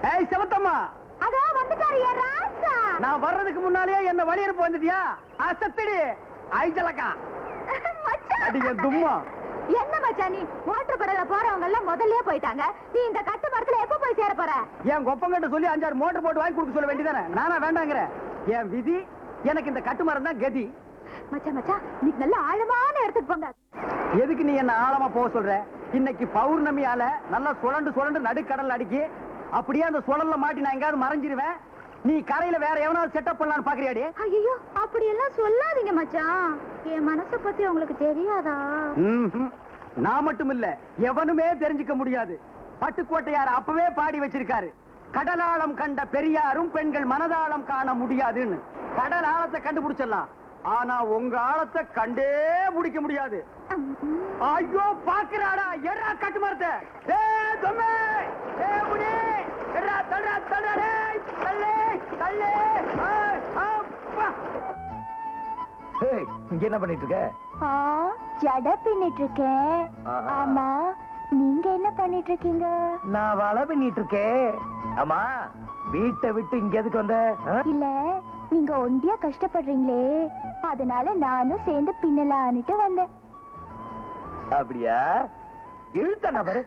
ஏய் சிவத்தம்மா அதோ வந்துட்டாரு என் ராசா நான் வர்றதுக்கு முன்னாலேயே என்ன வழியனுப்பு வந்துட்டியா அசத்திடி ஐஜலக்கா மச்சான். அடி என் தும்மா என்ன மச்சான் நீ மோட்டர் கடையில போறவங்க எல்லாம் முதல்லயே போயிட்டாங்க நீ இந்த கட்டு மரத்துல எப்ப போய் சேர போற என் கொப்பங்கிட்ட சொல்லி அஞ்சாறு மோட்டர் போட்டு வாங்கி கொடுக்க சொல்ல வேண்டியதானே நானா வேண்டாங்கிற என் விதி எனக்கு இந்த கட்டு மரம் தான் கதி மச்சான் மச்சான் இன்னைக்கு நல்ல ஆழமான இடத்துக்கு போங்க எதுக்கு நீ என்ன ஆழமா போக சொல்ற இன்னைக்கு பௌர்ணமியால நல்லா சுழண்டு சுழண்டு நடுக்கடல் அடிக்கி அப்படியே அந்த சுழல்ல மாட்டி நான் எங்கேயாவது மறைஞ்சிருவேன் நீ கரையில வேற எவனாவது செட்டப் பண்ணலாம்னு பாக்குறியாடி ஐயோ அப்படி எல்லாம் சொல்லாதீங்க மச்சான் என் மனச பத்தி உங்களுக்கு தெரியாதா ம்ஹும். நான் மட்டும் இல்ல எவனுமே தெரிஞ்சுக்க முடியாது பட்டுக்கோட்டையார் அப்பவே பாடி வச்சிருக்காரு கடலாழம் கண்ட பெரியாரும் பெண்கள் மனதாளம் காண முடியாதுன்னு கடல் ஆழத்தை கண்டுபிடிச்சிடலாம் ஆனா உங்க ஆழத்தை கண்டே முடிக்க முடியாது ஐயோ பாக்குறாடா எடா கட்டு மரத்தை ஏய் தொம்மே ஏய் முடி எடா தள்ளுடா தள்ளுடா டேய் தள்ளு தள்ளு ஏய், அப்பா ஏய், இங்க என்ன பண்ணிட்டு இருக்க ஜட பின்னிட்டு இருக்கேன் ஆஹா. ஆமா நீங்க என்ன பண்ணிட்டு இருக்கீங்க நான் வலை பண்ணிட்டு இருக்கேன் ஆமா வீட்டை விட்டு இங்க எதுக்கு வந்த ஆ? இல்ல நீங்க ஒண்டியா கஷ்டப்படுறீங்களே அதனால நானும் சேர்ந்து பின்னலான்னுட்டு வந்தேன் அப்படியா இழுத்த நபரு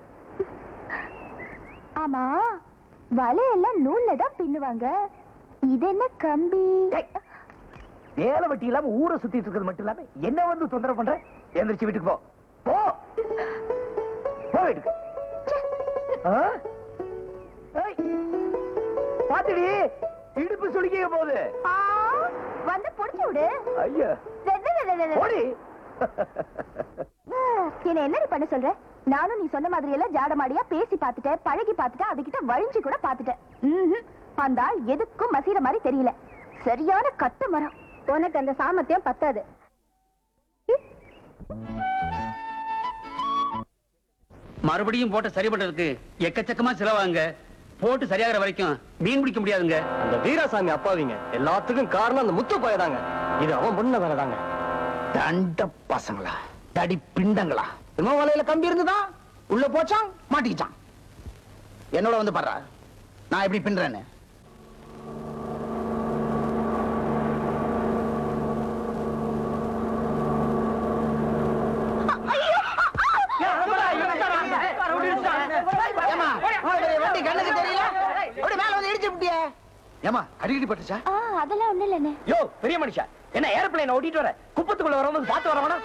ஆமா வலையெல்லாம் நூல்ல தான் பின்னுவாங்க இது என்ன கம்பி ஏய், வேலை வெட்டி இல்லாம ஊரை சுத்திட்டு இருக்கிறது மட்டும் இல்லாம என்ன வந்து தொந்தரவு பண்ற எந்திரிச்சு வீட்டுக்கு போ போ போ வீட்டுக்கு ஆ? ஏய், பாத்துடி இடுப்பு சுளுக்கிக்க போகுது ஆ, வந்து புடிச்சு விடு ஐயா வெ, வெ, வெ, வெ, வெ. ஓடி என்ன என்னடி பண்ண சொல்ற நானும் நீ சொன்ன மாதிரி எல்லாம் ஜாடமாடியா பேசி பார்த்துட்டேன் பழகி பார்த்துட்டேன் அதுகிட்ட வழிஞ்சு கூட பார்த்துட்டேன் ம்ஹும். அந்த ஆள் எதுக்கும் மசீர மாதிரி தெரியல சரியான கட்டு மரம் உனக்கு அந்த சாமர்த்தியம் பத்தாது மறுபடியும் போட்டு சரி பண்றதுக்கு எக்கச்சக்கமா செலவாங்க போட்டு சரியாகிற வரைக்கும் மீன் பிடிக்க முடியாதுங்க அந்த வீராசாமி அப்பாவிங்க எல்லாத்துக்கும் காரணம் அந்த முத்து பயதாங்க இது அவன் பண்ண வேலைதாங்க தண்ட பசங்களா தடி பிண்டங்களா இன்னும் வலையில கம்பி இருந்துதான் உள்ள போச்சான் மாட்டிக்கிச்சான் என்னோட வந்து பாடுறா நான் எப்படி பின்றேன்னு ஏம்மா, இவ்வளவு பெரிய வண்டி கண்ணுக்கு தெரியல அப்படி மேல வந்து இடிச்சு விட்டியே ஏமா அடிக்கடி பட்டுச்சா அதெல்லாம் ஒண்ணு இல்லண்ணே யோ பெரிய மனுஷா என்ன ஏர்பிளைன் ஓட்டிட்டு வர குப்பத்துக்குள்ள வரும்போது பார்த்து வரவனா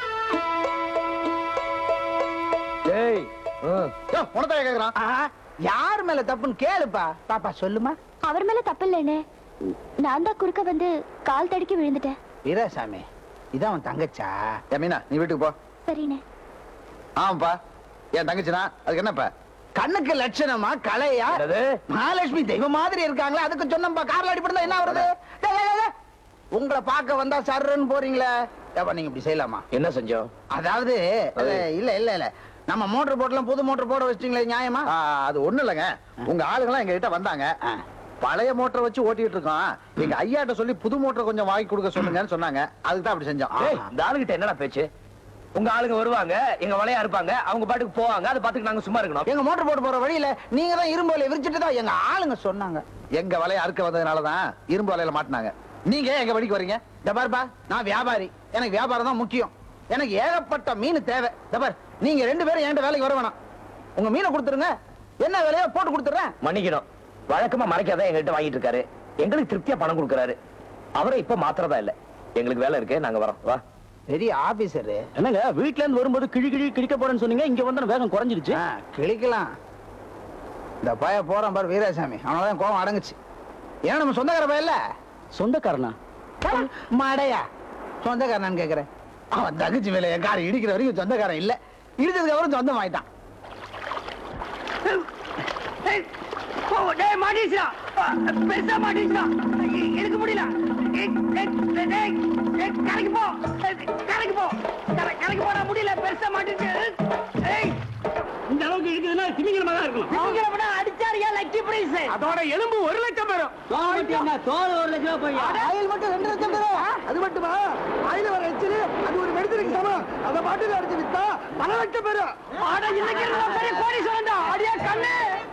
ஏய் யோ உனதான் கேக்குறான் யார் மேல தப்புன்னு கேளுப்பா பாப்பா சொல்லுமா அவர் மேல தப்பு இல்லண்ணே நான் தான் குறுக்க வந்து கால் தடுக்கி விழுந்துட்டேன் வீராசாமி இதான் அவன் தங்கச்சா மீனா நீ வீட்டுக்கு போ சரிண்ணே ஆமாப்பா என் தங்கச்சினா அதுக்கு என்னப்பா கண்ணுக்கு லட்சணமா கலையா மகாலட்சுமி தெய்வம் மாதிரி இருக்காங்களா அதுக்கு சொன்னப்பா கார்ல அடிப்படா என்ன வருது டேய், டேய், டேய். உங்களை பார்க்க வந்தா சர்ன்னு போறீங்களே ஏப்பா நீங்க இப்படி செய்யலாமா என்ன செஞ்சோம் அதாவது அது இல்ல இல்ல இல்ல நம்ம மோட்டர் போட்டலாம் புது மோட்டர் போட வச்சிட்டீங்களே நியாயமா அது ஒண்ணு இல்லைங்க உங்க ஆளுங்கெல்லாம் எங்க கிட்ட வந்தாங்க பழைய மோட்டர் வச்சு ஓட்டிட்டு இருக்கோம் எங்க ஐயாட்ட சொல்லி புது மோட்டர் கொஞ்சம் வாங்கி கொடுக்க சொல்லுங்கன்னு சொன்னாங்க அதுக்கு தான் அப்படி செஞ்சோம் ஏய், இந்த ஆளுகிட்ட என்னடா பேச்சு உங்க ஆளுங்க வருவாங்க எங்க வலையா இருப்பாங்க அவங்க பாட்டுக்கு போவாங்க அதை பாத்துக்கு நாங்க சும்மா இருக்கணும் எங்க மோட்டர் போட்டு போற வழியில நீங்க தான் இரும்பு வலையை விரிச்சிட்டு தான் எங்க ஆளுங்க சொன்னாங்க எங்க வலைய அறுக்க வந்ததுனாலதான் இரும்பு வலையில மாட்டினாங்க நீங்க ஏன் எங்க வழிக்கு வரீங்க இந்த பாருப்பா நான் வியாபாரி எனக்கு வியாபாரம் தான் முக்கியம் எனக்கு ஏகப்பட்ட மீன் தேவை இந்த பார் நீங்க ரெண்டு பேரும் என்கிட்ட வேலைக்கு வர வேணாம் உங்க மீனை கொடுத்துருங்க என்ன விலையோ போட்டு கொடுத்துறேன் மன்னிக்கணும் வழக்கமா மறைக்காத எங்ககிட்ட வாங்கிட்டு இருக்காரு எங்களுக்கு திருப்தியா பணம் கொடுக்கறாரு அவரை இப்ப மாத்திரதா இல்ல எங்களுக்கு வேலை இருக்கு நாங்க வரோம் வா பெரிய ஆபீசரு என்னங்க வீட்ல இருந்து வரும்போது கிழி கிழி கிழிக்க போறேன்னு சொன்னீங்க இங்க வந்து வேகம் குறைஞ்சிருச்சு கிழிக்கலாம் இந்த பய போறான் பாரு வீராசாமி அவனதான் கோவம் அடங்குச்சு ஏன் நம்ம சொந்தக்கார பையன் இல்ல சொந்தக்காரனா மடையா சொந்தக்காரனான்னு கேக்குறேன் அவன் தகுச்சி மேல என் காரை இடிக்கிற வரைக்கும் சொந்தக்காரன் இல்ல இடிச்சதுக்கு அப்புறம் சொந்தம் ஆயிட்டான் டேய் மாட்டிச்சுடா பெருசா மாட்டிச்சுடா எடுக்க முடியல கரைக்கு போ கரைக்கு போ கரைக்கு போட முடியல பெருசா மாட்டிச்சு இந்த அளவுக்கு இருக்குதுன்னா திமிங்கலமா தான் இருக்கணும் திமிங்கலம்னா அடிச்சாரியா லக்கி பிரைஸ் அதோட எலும்பு ஒரு லட்சம் பேரும் தோல் ஒரு லட்சம் போய் ஆயில் மட்டும் ரெண்டு லட்சம் பேரும் அது மட்டுமா ஆயில வர எச்சிலு அது ஒரு மெடிசனுக்கு சமம் அத பாட்டுல அடிச்சு வித்தா பல லட்சம் பேரும் ஆட இன்னைக்கு பெரிய கோடி சொல்லண்டா அடியா கண்ணு